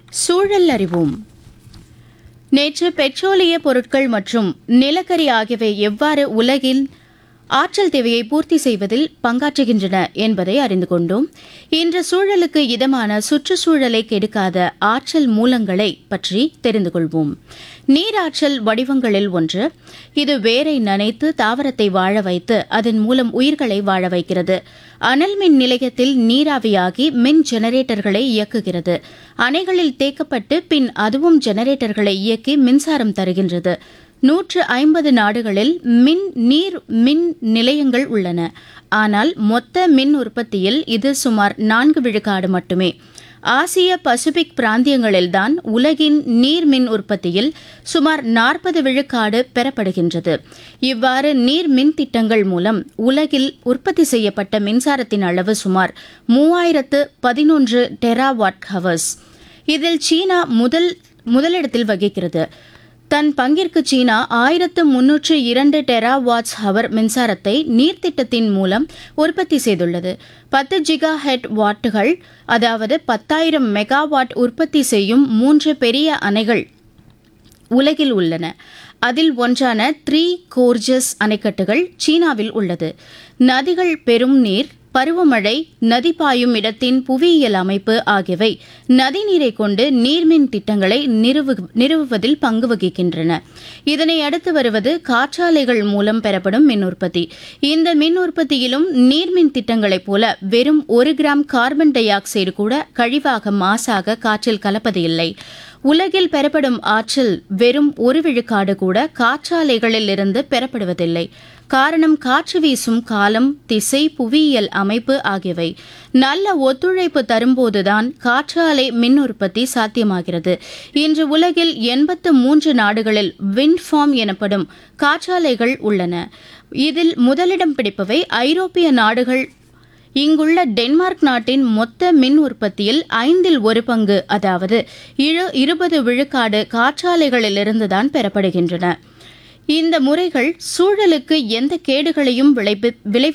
சூழல் அறிவோம் நேற்று பெட்ரோலிய பொருட்கள் மற்றும் நிலக்கரி ஆகியவை எவ்வாறு உலகின் ஆற்றல் தேவையை பூர்த்தி செய்வதில் பங்காற்றுகின்றன என்பதை அறிந்து கொண்டோம் இன்று சூழலுக்கு இதமான சுற்றுச்சூழலை கெடுக்காத ஆற்றல் மூலங்களை பற்றி தெரிந்து கொள்வோம் நீராற்றல் வடிவங்களில் ஒன்று இது வேரை நனைத்து தாவரத்தை வாழ வைத்து அதன் மூலம் உயிர்களை வாழ வைக்கிறது அனல் மின் நிலையத்தில் நீராவியாகி மின் ஜெனரேட்டர்களை இயக்குகிறது அணைகளில் தேக்கப்பட்டு பின் அதுவும் ஜெனரேட்டர்களை இயக்கி மின்சாரம் தருகின்றது நூற்று ஐம்பது நாடுகளில் மின் நீர் மின் நிலையங்கள் உள்ளன ஆனால் மொத்த மின் உற்பத்தியில் இது சுமார் நான்கு விழுக்காடு மட்டுமே ஆசிய பசிபிக் பிராந்தியங்களில்தான் உலகின் நீர் மின் உற்பத்தியில் சுமார் நாற்பது விழுக்காடு பெறப்படுகின்றது இவ்வாறு நீர் மின் திட்டங்கள் மூலம் உலகில் உற்பத்தி செய்யப்பட்ட மின்சாரத்தின் அளவு சுமார் மூவாயிரத்து பதினொன்று டெராவாட் ஹவர்ஸ் இதில் சீனா முதல் முதலிடத்தில் வகிக்கிறது தன் பங்கிற்கு சீனா ஆயிரத்து முன்னூற்று இரண்டு டெராவாட்ஸ் ஹவர் மின்சாரத்தை நீர்த்திட்டத்தின் மூலம் உற்பத்தி செய்துள்ளது பத்து ஜிகா ஹெட் வாட்டுகள் அதாவது பத்தாயிரம் மெகாவாட் உற்பத்தி செய்யும் மூன்று பெரிய அணைகள் உலகில் உள்ளன அதில் ஒன்றான த்ரீ கோர்ஜஸ் அணைக்கட்டுகள் சீனாவில் உள்ளது நதிகள் பெரும் நீர் பருவமழை நதி பாயும் இடத்தின் புவியியல் அமைப்பு ஆகியவை நதிநீரை கொண்டு நீர்மின் திட்டங்களை நிறுவு நிறுவுவதில் பங்கு வகிக்கின்றன இதனை அடுத்து வருவது காற்றாலைகள் மூலம் பெறப்படும் மின் உற்பத்தி இந்த மின் உற்பத்தியிலும் நீர்மின் திட்டங்களைப் போல வெறும் ஒரு கிராம் கார்பன் டை ஆக்சைடு கூட கழிவாக மாசாக காற்றில் கலப்பது இல்லை உலகில் பெறப்படும் ஆற்றல் வெறும் ஒரு விழுக்காடு கூட காற்றாலைகளில் இருந்து பெறப்படுவதில்லை காரணம் காற்று வீசும் காலம் திசை புவியியல் அமைப்பு ஆகியவை நல்ல ஒத்துழைப்பு தரும்போதுதான் காற்றாலை மின் உற்பத்தி சாத்தியமாகிறது இன்று உலகில் எண்பத்து மூன்று நாடுகளில் விண்ட் ஃபார்ம் எனப்படும் காற்றாலைகள் உள்ளன இதில் முதலிடம் பிடிப்பவை ஐரோப்பிய நாடுகள் இங்குள்ள டென்மார்க் நாட்டின் மொத்த மின் உற்பத்தியில் ஐந்தில் ஒரு பங்கு அதாவது இரு- இருபது விழுக்காடு காற்றாலைகளிலிருந்துதான் பெறப்படுகின்றன இந்த முறைகள் சூழலுக்கு எந்த கேடுகளையும் விளைவி- விளைவிப்பதில்லை